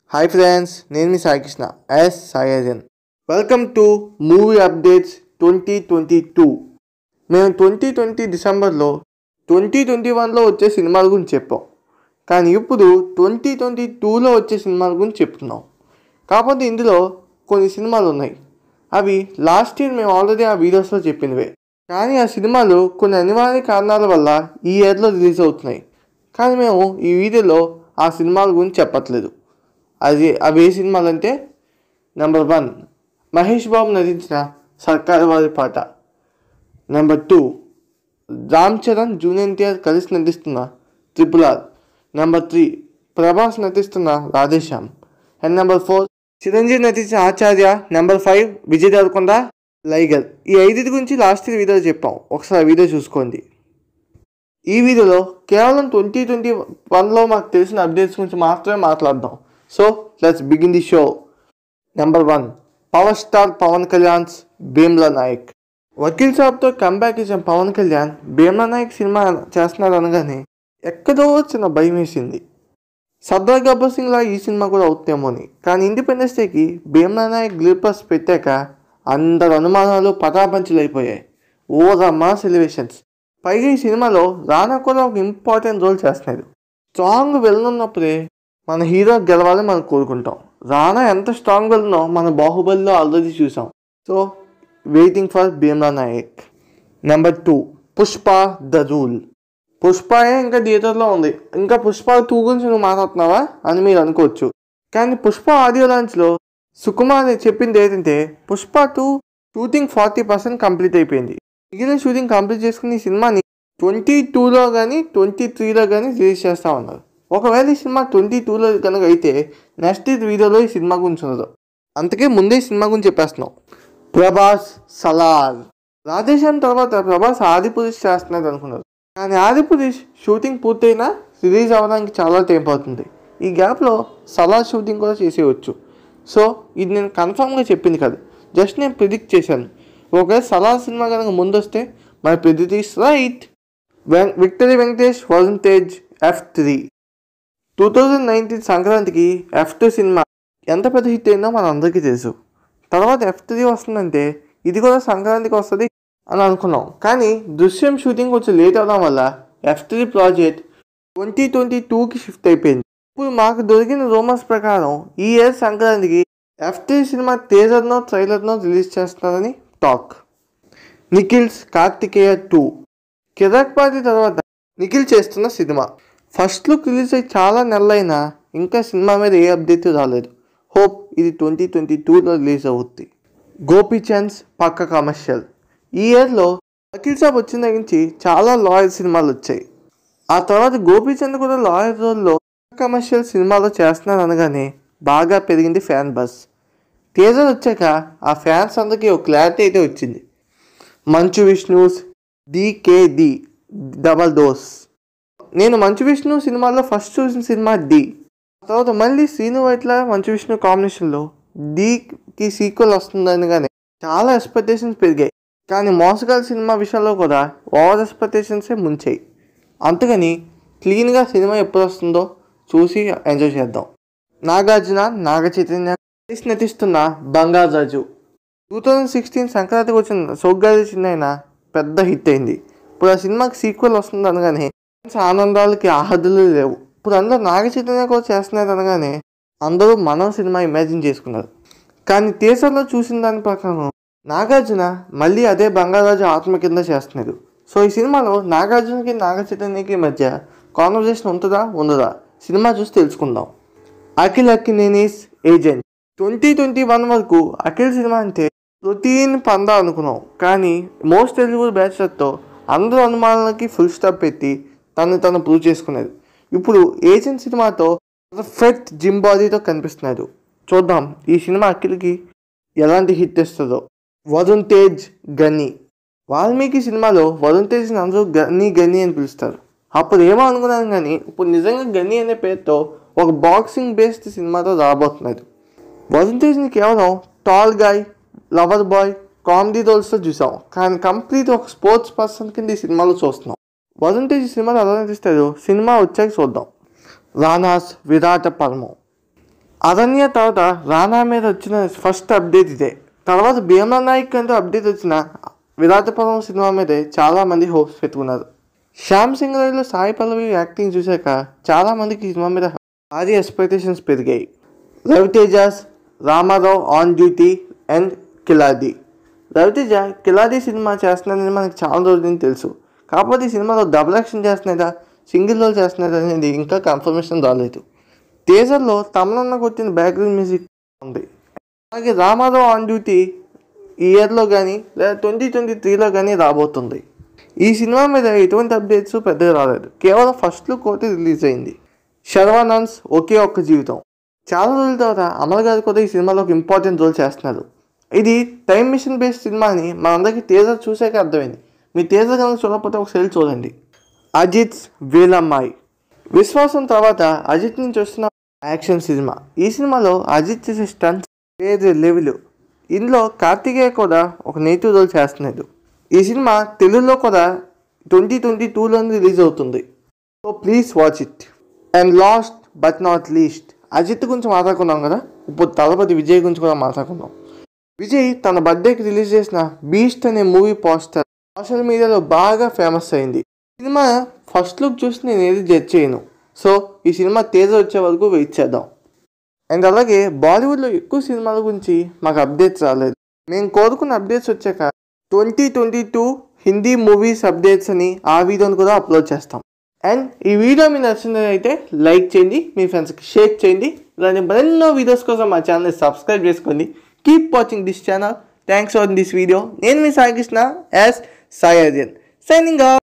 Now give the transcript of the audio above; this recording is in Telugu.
హాయ్ ఫ్రెండ్స్ నేను మీ Saikrishna S Sayajan welcome to movie updates twenty twenty two మేము ట్వంటీ ట్వంటీ డిసెంబర్లో ట్వంటీ ట్వంటీ వన్లో వచ్చే సినిమాల గురించి చెప్పాం కానీ ఇప్పుడు ట్వంటీ ట్వంటీ టూలో వచ్చే సినిమాల గురించి చెప్తున్నాం కాకపోతే ఇందులో కొన్ని సినిమాలు ఉన్నాయి అవి లాస్ట్ ఇయర్ మేము ఆల్రెడీ ఆ వీడియోస్లో చెప్పినవే కానీ ఆ సినిమాలు కొన్ని అనివార్య కారణాల వల్ల ఈ ఇయర్లో రిలీజ్ అవుతున్నాయి కానీ మేము ఈ వీడియోలో ఆ సినిమాల గురించి చెప్పట్లేదు అది అవి ఏ సినిమాలు అంటే నెంబర్ వన్ మహేష్ బాబు నటించిన Sarkar Vaari Paata number two Ram Charan junior NTR కలిసి నటిస్తున్న triple R number three Prabhas నటిస్తున్న Radhe Shyam and number four Chiranjeevi నటించిన ఆచార్య నెంబర్ ఫైవ్ విజయ్ దేవరకొండ లైగర్ ఈ ఐదుటి గురించి లాస్ట్ ఇయర్ వీడియో చెప్పాం ఒకసారి ఆ వీడియో చూసుకోండి ఈ వీడియోలో కేవలం ట్వంటీ ట్వంటీ వన్లో మాకు తెలిసిన అప్డేట్స్ గురించి మాత్రమే మాట్లాడదాం so let's begin the show number one power star Pawan Kalyan's Bheemla Nayak Vakeel సాబ్తో కంబ్యాక్ ఇచ్చిన పవన్ కళ్యాణ్ భీమ్లా నాయక్ సినిమా చేస్తున్నారు అనగానే ఎక్కడో చిన్న భయం వేసింది సర్దార్ గబ్బర్ సింగ్ లా ఈ సినిమా కూడా అవుతుందేమో అని కానీ ఇండిపెండెన్స్ డేకి భీమ్లా నాయక్ గ్లిపర్స్ పెట్టాక అందరు అనుమానాలు పటాపంచులు అయిపోయాయి ఓరమ్మా సెలిబ్రేషన్స్ పైగా ఈ సినిమాలో రానా కూడా ఒక ఇంపార్టెంట్ రోల్ చేస్తున్నాడు స్ట్రాంగ్ వెళ్ళనున్నప్పుడే మన హీరో గెలవాలని మనం కోరుకుంటాం రానా ఎంత స్ట్రాంగ్ వెళ్ళనో మన బాహుబలిలో ఆల్రెడీ చూసాం so waiting for Bheemla Nayak number two Pushpa the rule పుష్పయే ఇంకా థియేటర్లో ఉంది ఇంకా పుష్ప టూ గురించి నువ్వు మాట్లాడుతున్నావా అని మీరు అనుకోవచ్చు కానీ పుష్ప ఆడియో లాంచ్లో సుకుమార్ చెప్పింది ఏంటంటే Pushpa two shooting forty percent complete అయిపోయింది మిగిలిన షూటింగ్ కంప్లీట్ చేసుకుని ఈ సినిమాని ట్వంటీ టూలో కానీ ట్వంటీ త్రీలో కానీ రిలీజ్ చేస్తా ఉన్నారు ఒకవేళ ఈ సినిమా ట్వంటీ టూలో కనుక అయితే నెక్స్ట్ వీడియోలో ఈ సినిమా గురించి ఉండదు అందుకే ముందే ఈ సినిమా గురించి చెప్పేస్తున్నాం ప్రభాస్ సలార్ రాధేశ్యామ్ తర్వాత ప్రభాస్ ఆదిపురుష్ చేస్తున్నది అనుకున్నారు కానీ ఆదిపురుష్ షూటింగ్ పూర్తయినా రిలీజ్ అవ్వడానికి చాలా టైం పడుతుంది ఈ గ్యాప్లో సలార్ షూటింగ్ కూడా చేసేయచ్చు సో ఇది నేను కన్ఫామ్గా చెప్పింది కాదు జస్ట్ నేను ప్రిడిక్ట్ చేశాను ఒకవేళ సలార్ సినిమా కనుక ముందు వస్తే మై ప్రిడిక్ట్ ఈస్ రైట్ వెం victory Venkatesh Varun Tej F three two thousand nineteen సంక్రాంతికి ఎఫ్ టూ సినిమా ఎంత పెద్ద హిట్ అయిందో మన అందరికీ తెలుసు తర్వాత ఎఫ్ త్రీ వస్తుందంటే ఇది కూడా సంక్రాంతికి వస్తుంది అని అనుకున్నాం కానీ దృశ్యం షూటింగ్ కొంచెం లేట్ అవడం వల్ల F three project twenty twenty టూకి షిఫ్ట్ అయిపోయింది ఇప్పుడు మాకు దొరికిన రూమర్స్ ప్రకారం ఈ ఇయర్ సంక్రాంతికి ఎఫ్ త్రీ సినిమా టీజర్నో ట్రైలర్నో రిలీజ్ చేస్తున్నారని talk Nikhil's Karthikeya two Kirrak party తర్వాత నిఖిల్ చేస్తున్న సినిమా ఫస్ట్ లుక్ రిలీజ్ అయ్యి చాలా నెలలైనా ఇంకా సినిమా మీద ఏ అప్డేట్ రాలేదు హోప్ ఇది ట్వంటీ ట్వంటీ టూలో రిలీజ్ అవుద్ది గోపీచంద్స్ పక్క కమర్షియల్ ఈ ఇయర్లో వకీల్ సాబ్ వచ్చిన దగ్గర నుంచి చాలా లాయర్ సినిమాలు వచ్చాయి ఆ తర్వాత గోపీచంద్ కూడా లాయర్ రోల్లో కమర్షియల్ సినిమాలో చేస్తున్నారు అనగానే బాగా పెరిగింది ఫ్యాన్ బస్ టీజర్ వచ్చాక ఆ ఫ్యాన్స్ అందరికీ ఒక క్లారిటీ అయితే వచ్చింది మంచు విష్ణుస్ డికేడి డబల్ డోస్ నేను మంచు విష్ణు సినిమాలో ఫస్ట్ చూసిన సినిమా డి తర్వాత మళ్ళీ శ్రీను వైట్ల మంచు విష్ణు కాంబినేషన్లో డీకి సీక్వెల్ వస్తుందని కానీ చాలా ఎక్స్పెక్టేషన్స్ పెరిగాయి కానీ మోసగాల సినిమా విషయంలో కూడా ఓవర్ ఎక్స్పెక్టేషన్సే ముంచాయి అందుకని క్లీన్గా సినిమా ఎప్పుడు వస్తుందో చూసి ఎంజాయ్ చేద్దాం నాగార్జున నాగ చైతన్య కలిసి నటిస్తున్న బంగారు రాజు టూ థౌజండ్ సిక్స్టీన్ సంక్రాంతికి వచ్చిన సోగ్గాది చిన్న పెద్ద హిట్ అయింది ఇప్పుడు ఆ సినిమాకి సీక్వెల్ వస్తుంది అనగానే ఆనందాలకి ఆహదులు లేవు ఇప్పుడు అందరూ నాగ చైతన్య కూడా చేస్తున్నారు అనగానే అందరూ మనం సినిమా ఇమాజిన్ చేసుకున్నారు కానీ టీజర్లో చూసిన దాని ప్రకారం నాగార్జున మళ్ళీ అదే బంగారాజు ఆత్మ కింద చేస్తున్నారు సో ఈ సినిమాలో నాగార్జునకి నాగ చైతన్యకి మధ్య కాన్వర్జేషన్ ఉంటుందా ఉండదా సినిమా చూసి తెలుసుకుందాం Akhil Akkineni's agent twenty twenty one వరకు అఖిల్ సినిమా అంటే రొటీన్ పందా అనుకున్నాం కానీ మోస్ట్ ఎలిజిబుల్ బ్యాచులర్తో అందరూ అనుమానాలకి ఫుల్ స్టాప్ పెట్టి తను తను ప్రూవ్ చేసుకున్నారు ఇప్పుడు ఏజెంట్ సినిమాతో పర్ఫెక్ట్ జిమ్ బాడీతో కనిపిస్తున్నాడు చూద్దాం ఈ సినిమా అఖిల్కి ఎలాంటి హిట్ ఇస్తుందో వరుణ్ తేజ్ గని వాల్మీకి సినిమాలో వరుణ్ తేజ్ని అందరూ గని గని అని పిలుస్తారు అప్పుడు ఏమో అనుకున్నాను కానీ ఇప్పుడు నిజంగా గని అనే పేరుతో ఒక బాక్సింగ్ బేస్డ్ సినిమాతో రాబోతున్నది వరుణ్ తేజ్ని కేవలం tall guy lover boy comedy రోల్స్తో చూసాం కానీ కంప్లీట్ ఒక స్పోర్ట్స్ పర్సన్ కింద ఈ సినిమాలో చూస్తున్నాం వరుణ్ తేజ్ ఈ సినిమాలో ఎలా నటిస్తాడో సినిమా వచ్చాక చూద్దాం రానాస్ విరాట పర్మం అరణ్య తర్వాత రానా మీద వచ్చిన ఫస్ట్ అప్డేట్ ఇదే తర్వాత భీమా నాయక్ అంటూ అప్డేట్ వచ్చిన విరాటపురం సినిమా మీదే చాలామంది హోప్స్ పెట్టుకున్నారు శ్యామ్ సింగ్ రాయ్లో సాయి పల్లవి యాక్టింగ్ చూశాక చాలామందికి ఈ సినిమా మీద భారీ ఎక్స్పెక్టేషన్స్ పెరిగాయి Ravi Teja's Ramarao on duty and Khiladi Ravi Teja Khiladi సినిమా చేస్తున్నాడని మనకు చాలా రోజుల నుంచి తెలుసు కాకపోతే ఈ సినిమాలో డబుల్ యాక్షన్ చేస్తున్నాడా సింగిల్ రోల్ చేస్తున్నాడా అనేది ఇంకా కన్ఫర్మేషన్ రాలేదు టీజర్లో తమలన్న కొట్టిన బ్యాక్గ్రౌండ్ మ్యూజిక్ ఉంది అలాగే రామారావు ఆన్ డ్యూటీ ఈ ఇయర్లో కానీ లేదా ట్వంటీ ట్వంటీ త్రీలో కానీ రాబోతుంది ఈ సినిమా మీద ఎటువంటి అప్డేట్స్ పెద్దగా రాలేదు కేవలం ఫస్ట్ లుక్ ఒకటి రిలీజ్ అయింది శర్వానంద్ ఒకే ఒక్క జీవితం చాలా రోజుల తర్వాత అమల్ గారు కూడా ఈ సినిమాలో ఒక ఇంపార్టెంట్ రోల్ చేస్తున్నారు ఇది టైం మిషన్ బేస్డ్ సినిమా అని మనందరికీ టీజర్ చూసాక అర్థమైంది మీ టీజర్ కనుక చూడకపోతే ఒకసారి చూడండి అజిత్ వీలమ్మాయి విశ్వాసం తర్వాత అజిత్ నుంచి వస్తున్న యాక్షన్ సినిమా ఈ సినిమాలో అజిత్ చేసే స్టంట్స్ వేరే లెవెల్ ఇందులో కార్తికేయ కూడా ఒక నెగిటివ్ రోల్ చేస్తున్నాడు ఈ సినిమా తెలుగులో కూడా ట్వంటీ ట్వంటీ టూలోనే రిలీజ్ అవుతుంది so please watch it and last but not least Ajith గురించి మాట్లాడుకున్నాం కదా ఇప్పుడు తలపతి విజయ్ గురించి కూడా మాట్లాడుకుందాం విజయ్ తన బర్త్డేకి రిలీజ్ చేసిన బీస్ట్ అనే మూవీ పోస్టర్ సోషల్ మీడియాలో బాగా ఫేమస్ అయింది సినిమా ఫస్ట్ లుక్ చూసి నేను ఏది జడ్జ్ చేయను సో ఈ సినిమా తేజ వచ్చే వరకు వెయిట్ చేద్దాం అండ్ అలాగే బాలీవుడ్లో ఎక్కువ సినిమాల గురించి మాకు అప్డేట్స్ రాలేదు మేము కోరుకున్న అప్డేట్స్ వచ్చాక twenty twenty two Hindi movies updates అని ఆ వీడియోని కూడా అప్లోడ్ చేస్తాం అండ్ ఈ వీడియో మీకు నచ్చినట్లయితే లైక్ చేయండి మీ ఫ్రెండ్స్కి షేర్ చేయండి ఇలాంటి మరెన్నో వీడియోస్ కోసం మా ఛానల్ని సబ్స్క్రైబ్ చేసుకోండి keep watching this channel thanks for this video నేను మీ సాయి కృష్ణ యాజ్ సాయి అర్జన్ సైనింగ్